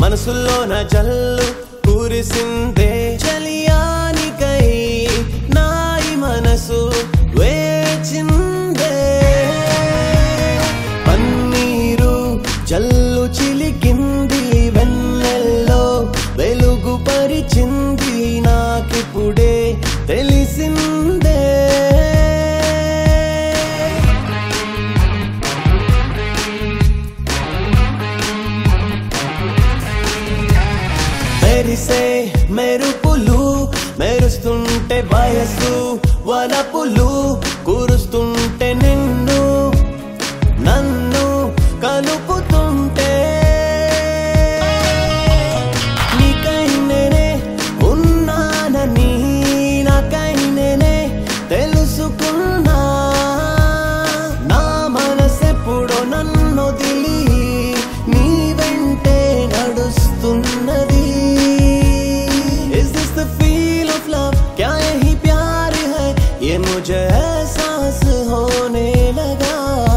మనసులోన జల్లు కురిసిందే చలియానికై నాయి మనసు వేచిందే పన్నీరు జల్లు చిలికింది వెన్నెల్లో వెలుగు పరిచింది నాకిప్పుడే తెలిసిందే మెరిసే మెరుపులు మెరుస్తుంటే వయస్సు వలపులు కురుస్తుంటే నిన్ను నన్ను కలుపుతుంటే నీకై నేనే ఉన్నానని నాకై నేనే తెలుసుకున్నా నా మనసెప్పుడో నన్ను దిలి నీ వెంటే నడుస్తున్నది Is this the feel of love? क्या यही प्यार है ये मुझे एहसास होने लगा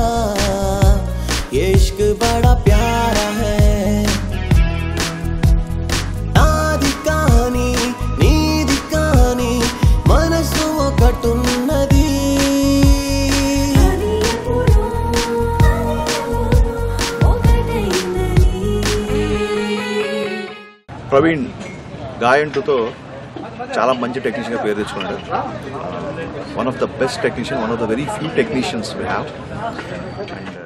ये इश्क बड़ा प्यारा है నాది కాని నీది కాని మనసు ఒకటున్నది అది ఎప్పుడో ఒకటైందని ప్రవీణ్ గాయంటుతో చాలా మంచి టెక్నీషియన్గా పేరు తెచ్చుకున్నాడు one of the best technician one of the very few technicians we have and